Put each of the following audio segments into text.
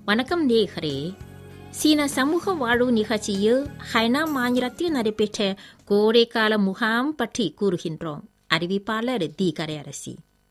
வணக்கம் நேயர்களே சீன சமூக வாழ்வு நிகழ்ச்சியில் ஹைனா மாநிலத்தில் நடைபெற்ற கோடைக்கால முகாம் பற்றி கூறுகின்றோம் அறிவிப்பாளர் தி கரையரசி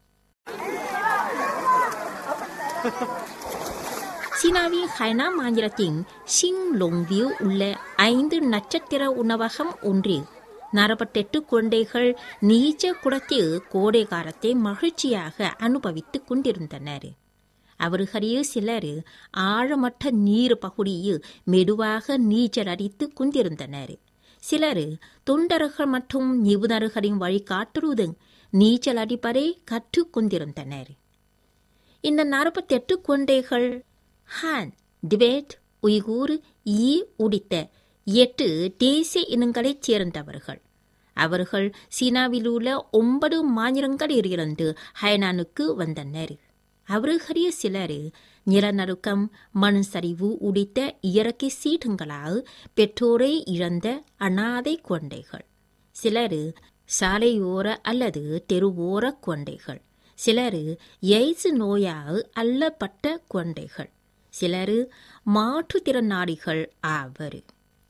சீனாவின் ஹைனா மாநிலத்தின் ஷிங்லோங்கில் உள்ள ஐந்து நட்சத்திர உணவகம் ஒன்றில் நாற்பத்தெட்டு குழந்தைகள் நீச்ச குளத்தில் கோடை காலத்தை மகிழ்ச்சியாக அனுபவித்துக் கொண்டிருந்தனர் அவர்களில் சிலர் ஆழமற்ற நீர் பகுதியில் மெதுவாக நீச்சல் அடித்துக் கொண்டிருந்தனர் சிலர் தொண்டர்கள் மற்றும் நிபுணர்களின் வழிகாட்டுவதும் நீச்சல் அடிப்பதை கற்றுக் கொண்டிருந்தனர் இந்த நாற்பத்தெட்டு குழந்தைகள் ஹான் டிபேட் உய்கூர் ஈ உடித்த எட்டு தேசிய இனங்களைச் சேர்ந்தவர்கள் அவர்கள் சீனாவில் உள்ள ஒன்பது மாநிலங்களில் இருந்து ஹைனானுக்கு வந்தனர் அவர்களில் சிலர் நிலநடுக்கம் மண் சரிவு உடித்த இயற்கை சீட்டங்களால் பெற்றோரை இழந்த அனாதை குழந்தைகள் சிலர் சாலையோர அல்லது தெருவோர குழந்தைகள் சிலர் எய்ட்ஸ் நோயால் அல்லப்பட்ட குழந்தைகள் சிலர் மாற்றுத்திறனாளிகள் ஆவர்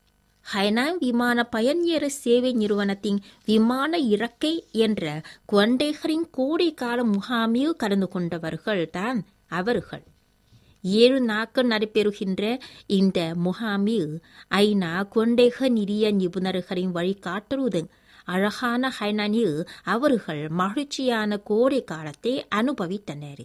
ஹைனான் விமான பயணியர் சேவை நிறுவனத்தின் விமான இறக்கை என்ற குழந்தைகளின் கோடைக்கால முகாமில் கலந்து கொண்டவர்கள் தான் அவர்கள் ஏழு நாட்கள் நடைபெறுகின்ற இந்த முகாமில் ஐநா குழந்தைகள் நிதிய நிபுணர்களின் வழிகாட்டுவதும் அழகான ஹைனானில் அவர்கள் மகிழ்ச்சியான கோடை காலத்தை அனுபவித்தனர்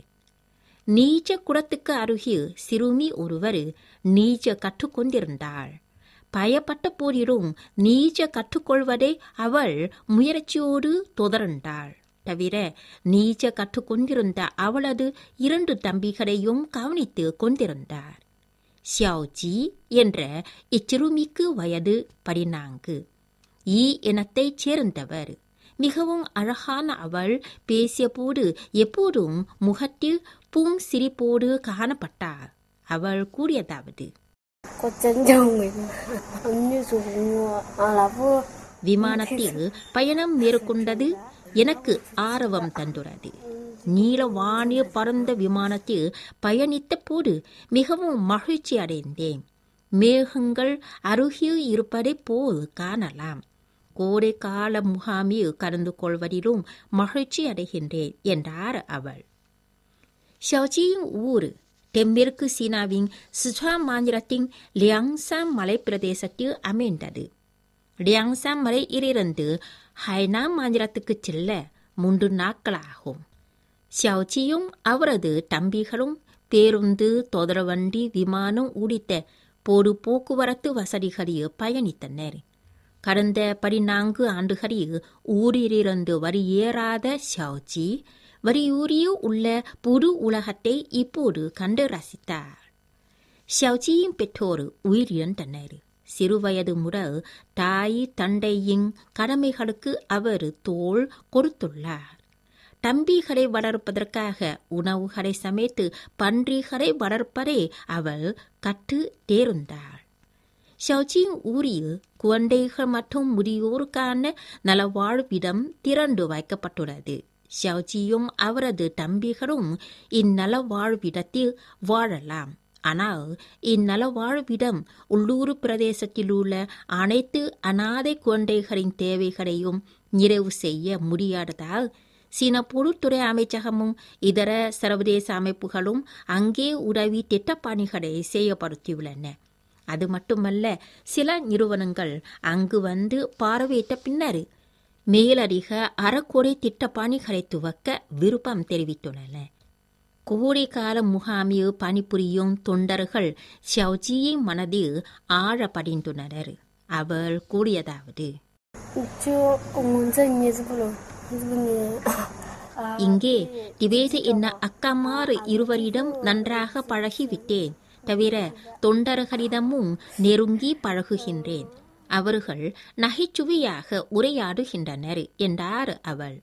நீச்ச குளத்துக்கு அருகில் சிறுமி ஒருவர் நீச்ச கற்றுக்கொண்டிருந்தாள் பயப்பட்ட போதிலும் நீச்ச கற்றுக்கொள்வதை அவள் முயற்சியோடு தொடர்ந்தாள் தவிர நீச்ச கற்றுக்கொண்டிருந்த அவளது இரண்டு தம்பிகளையும் கவனித்து கொண்டிருந்தார் ஷியாவ்ஜி என்ற இச்சிறுமிக்கு வயது பதினான்கு ஈ இனத்தைச் சேர்ந்தவர் மிகவும் அழகான அவள் பேசியபோது எப்போதும் முகத்தில் பூங் சிரிப்போடு காணப்பட்டாள் அவள் கூறியதாவது 我真正没女主人我啊，老夫 விமானத்தில் பயணம் மேற்கொண்டது எனக்கு ஆர்வம் தந்துள்ளது நீல வானிய பறந்த விமானத்தில் பயணித்த போது மிகவும் மகிழ்ச்சி அடைந்தேன் மேகங்கள் அருகில் இருப்பதைப் போல் காணலாம் கோடை கால முகாமில் கலந்து கொள்வதிலும் மகிழ்ச்சி அடைகின்றேன் என்றார் அவள் ஷவுஜியின் ஊர் தென்மேற்கு சீனாவின் சிச்சுவான் மாநிலத்தின் லியாங்சான் மலைப் பிரதேசத்தில் அமைந்தது லியாங்சான் மலையிலிருந்து ஹைனான் மாநிலத்துக்கு செல்ல மூன்று நாட்களாகும் ஷவுஜியும் அவரது தம்பிகளும் பேருந்து தொடர்வண்டி விமானம் உள்ளிட்ட பொது போக்குவரத்து வசதிகளில் பயணித்தனர் கடந்த பதினான்கு ஆண்டுகளில் ஊரிலிருந்து வரியேறாத ஷவுஜி வரியூரியில் உள்ள புது உலகத்தை இப்போது கண்டு ரசித்தார் ஷவுஜியின் பெற்றோர் உயிரிழந்தனர் சிறுவயது முதல் தாய் தந்தையின் கடமைகளுக்கு அவர் தோள் கொடுத்துள்ளார் தம்பிகளை வளர்ப்பதற்காக உணவுகளை சமைத்து பன்றிகளை வளர்ப்பதை அவள் கற்று தேர்ந்தாள் ஷவுஜியின் ஊரில் குழந்தைகள் மற்றும் முதியோருக்கான நலவாழ்விடம் திறந்து வைக்கப்பட்டுள்ளது ஷவுஜியும் அவரது தம்பிகளும் இந்நலவாழ்விடத்தில் வாழலாம் ஆனால் இந்நலவாழ்விடம் உள்ளூர் பிரதேசத்தில் உள்ள அனைத்து அனாதை குழந்தைகளின் தேவைகளையும் நிறைவு செய்ய முடியாததால் சீன பொருட்துறை அமைச்சகமும் இதர சர்வதேச அமைப்புகளும் அங்கே உதவி திட்டப்பணிகளை செய்யப்படுத்தியுள்ளன அது மட்டுமல்ல சில நிறுவனங்கள் அங்கு வந்து பார்வையிட்ட பின்னர் மேலதிக அறக்குறை திட்டப்பணிகளை துவக்க விருப்பம் தெரிவித்துள்ளன கோடைக்கால முகாமில் பணிபுரியும் தொண்டர்கள் ஷவுஜியின் மனதில் ஆழ படிந்துள்ளனர் அவள் கூறியதாவது 就我们这里是不能，是不能啊。 இங்கே திவேத என்ன அக்கமாறு இருவரிடம் நன்றாக பழகிவிட்டேன் தவிர தொண்டர்களிடமும் நெருங்கி பழகுகின்றேன் அவர்கள் நகைச்சுவையாக உரையாடுகின்றனர் என்றார் அவள்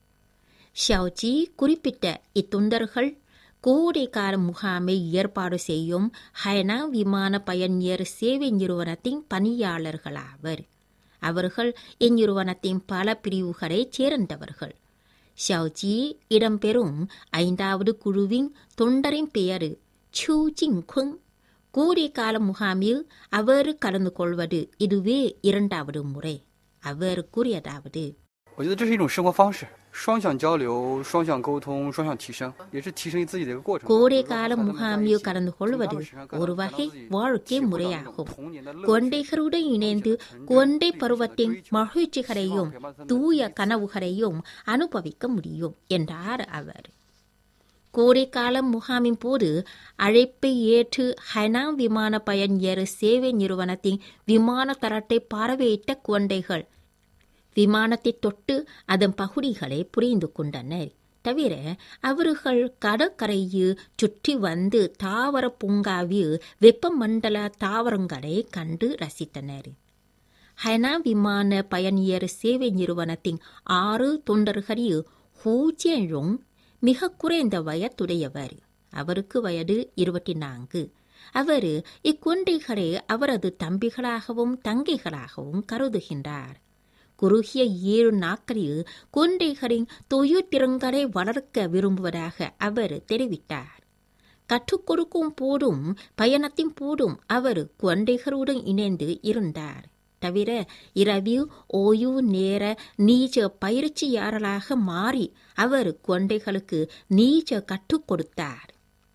ஷவுஜி குறிப்பிட்ட இத்தொண்டர்கள் கோடைக்கால முகாமை ஏற்பாடு செய்யும் ஹைனா விமான பயணியர் சேவை நிறுவனத்தின் பணியாளர்களாவர் அவர்கள் இந்நிறுவனத்தின் பல பிரிவுகளைச் சேர்ந்தவர்கள் ஷவுஜி இடம்பெறும் ஐந்தாவது குழுவின் தொண்டரின் பெயர் சூ ஜிங்குங் கோடைக்கால முகாமில் அவர் கலந்து கொள்வது இதுவே இரண்டாவது முறை அவர் கூறியதாவது 我觉得这是一种生活方式，双向交流、双向沟通、双向提升，也是提升自己的一个过程。 கோடைக்கால முகாமில் கலந்து கொள்வது ஒரு வகை வாழ்க்கை முறையாகும் குழந்தைகளுடன் இணைந்து குழந்தை பருவத்தின் மகிழ்ச்சிகளையும் தூய கனவுகளையும் அனுபவிக்க முடியும் என்றார் அவர் கோடைக்கால முகாமின் போது அழைப்பை ஏற்று ஹைனாங் விமான பயணியர் சேவை நிறுவனத்தின் விமான தரத்தை பார்வையிட்ட குழந்தைகள் விமானத்தை தொட்டு அதன் பகுதிகளை புரிந்து கொண்டனர் தவிர அவர்கள் கடற்கரையில் சுற்றி வந்து தாவர பூங்காவில் வெப்பமண்டல தாவரங்களை கண்டு ரசித்தனர் ஹைனா விமான பயணியர் சேவை நிறுவனத்தின் ஆறு தொண்டர்களில் ஹூ ஜியன்ரோங் மிக குறைந்த வயதுடையவர் அவருக்கு வயது இருபத்தி நான்கு அவர் இக்குழந்தைகளை அவரது தம்பிகளாகவும் தங்கைகளாகவும் கருதுகின்றார் குறுகிய ஏழு நாட்களில் குழந்தைகளின் தொழிற்திறன்களை வளர்க்க விரும்புவதாக அவர் தெரிவித்தார் கற்றுக் கொடுக்கும் போதும் பயணத்தின் போதும் அவர் குழந்தைகளுடன் இணைந்து இருந்தார் தவிர இரவில் ஓய்வு நேர நீச்ச பயிற்சியாளராக மாறி அவர் குழந்தைகளுக்கு நீச்ச கற்றுக் கொடுத்தார்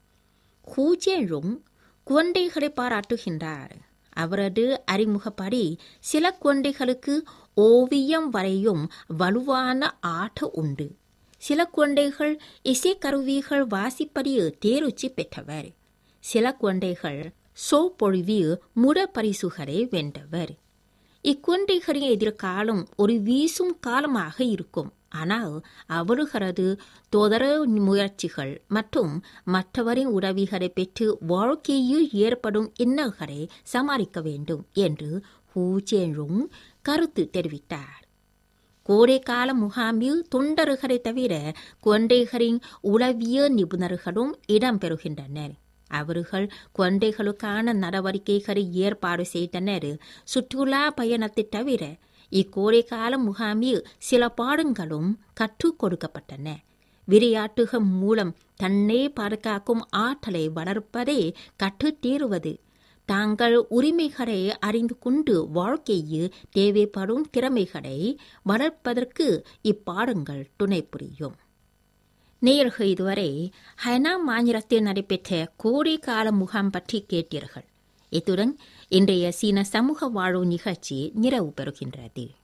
ஹூஜேரும் குழந்தைகளை பாராட்டுகின்றார் அவரது அறிமுகப்படி சில குழந்தைகளுக்கு ஓவியம் வரையும் வலுவான ஆட்ட உண்டு சில குழந்தைகள் இசைக்கருவிகள் வாசிப்பதில் தேர்ச்சி பெற்றவர் சில குழந்தைகள் சோப்பொழிவில் முட பரிசுகளை வென்றவர் இக்குழந்தைகளின் எதிர்காலம் ஒரு வீசும் காலமாக இருக்கும் ஆனால் அவர்களது தொடர முயற்சிகள் மற்றும் மற்றவரின் உதவிகளை பெற்று வாழ்க்கையில் ஏற்படும் இன்னல்களை சமாளிக்க வேண்டும் என்று ஹூ ஜேன்ருங் கருத்து தெரிவித்தார் கோடைக்கால முகாமில் தொண்டர்களை தவிர குழந்தைகளின் உளவியல் நிபுணர்களும் இடம்பெறுகின்றனர் அவர்கள் குழந்தைகளுக்கான நடவடிக்கைகளை ஏற்பாடு செய்தனர் சுற்றுலா பயணத்தை தவிர இக்கோடைக்கால முகாமில் சில பாடங்களும் கற்றுக் கொடுக்கப்பட்டன விளையாட்டுகள் மூலம் தன்னை பாதுகாக்கும் ஆற்றலை வளர்ப்பதே கற்றுத் தீருவது தாங்கள் உரிமைகளை அறிந்து கொண்டு வாழ்க்கையில் தேவைப்படும் திறமைகளை வளர்ப்பதற்கு இப்பாடங்கள் துணை புரியும் நேயர்கள் இதுவரை ஹைனாங் மாநிலத்தில் நடைபெற்ற கோடைக்கால முகாம் பற்றி கேட்டீர்கள் இத்துடன் இன்றைய சீன சமூக வாழ்வு நிகழ்ச்சி நிறைவு பெறுகின்றது